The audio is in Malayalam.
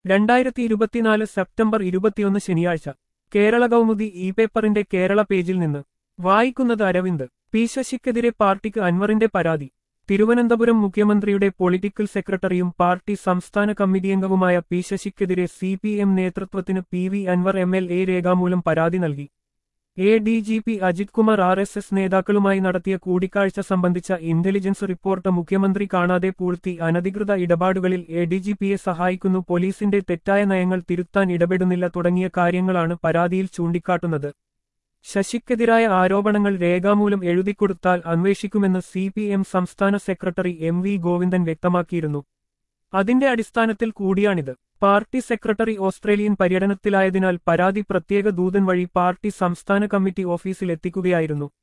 രണ്ടായിരത്തി ഇരുപത്തിനാല് സെപ്റ്റംബർ ഇരുപത്തിയൊന്ന് ശനിയാഴ്ച കേരള കൗമുദി ഇ പേപ്പറിന്റെ കേരള പേജിൽ നിന്ന് വായിക്കുന്നത് അരവിന്ദ് പി ശശിക്കെതിരെ പാർട്ടിക്ക് അൻവറിന്റെ പരാതി തിരുവനന്തപുരം മുഖ്യമന്ത്രിയുടെ പൊളിറ്റിക്കൽ സെക്രട്ടറിയും പാർട്ടി സംസ്ഥാന കമ്മിറ്റി അംഗവുമായ പി ശശിക്കെതിരെ സി പി എം നേതൃത്വത്തിന് P V Anvar M L A രേഖാമൂലം പരാതി നൽകി A D G P Ajith Kumar R S S നേതാക്കളുമായി നടത്തിയ കൂടിക്കാഴ്ച സംബന്ധിച്ച ഇന്റലിജൻസ് റിപ്പോർട്ട് മുഖ്യമന്ത്രി കാണാതെ പൂഴ്ത്തി അനധികൃത ഇടപാടുകളിൽ എ ഡി ജി പിയെ സഹായിക്കുന്നു പോലീസിന്റെ തെറ്റായ നയങ്ങൾ തിരുത്താൻ ഇടപെടുന്നില്ല തുടങ്ങിയ കാര്യങ്ങളാണ് പരാതിയിൽ ചൂണ്ടിക്കാട്ടുന്നത് ശശിക്കെതിരായ ആരോപണങ്ങൾ രേഖാമൂലം എഴുതിക്കൊടുത്താൽ അന്വേഷിക്കുമെന്ന് സി പി എം സംസ്ഥാന സെക്രട്ടറി എം വി ഗോവിന്ദൻ വ്യക്തമാക്കിയിരുന്നു അതിന്റെ അടിസ്ഥാനത്തിൽ കൂടിയാണിത് പാർട്ടി സെക്രട്ടറി ഓസ്ട്രേലിയൻ പര്യടനത്തിലായതിനാൽ പരാതി പ്രത്യേക ദൂതൻ വഴി പാർട്ടി സംസ്ഥാന കമ്മിറ്റി ഓഫീസിൽ എത്തിക്കുകയായിരുന്നു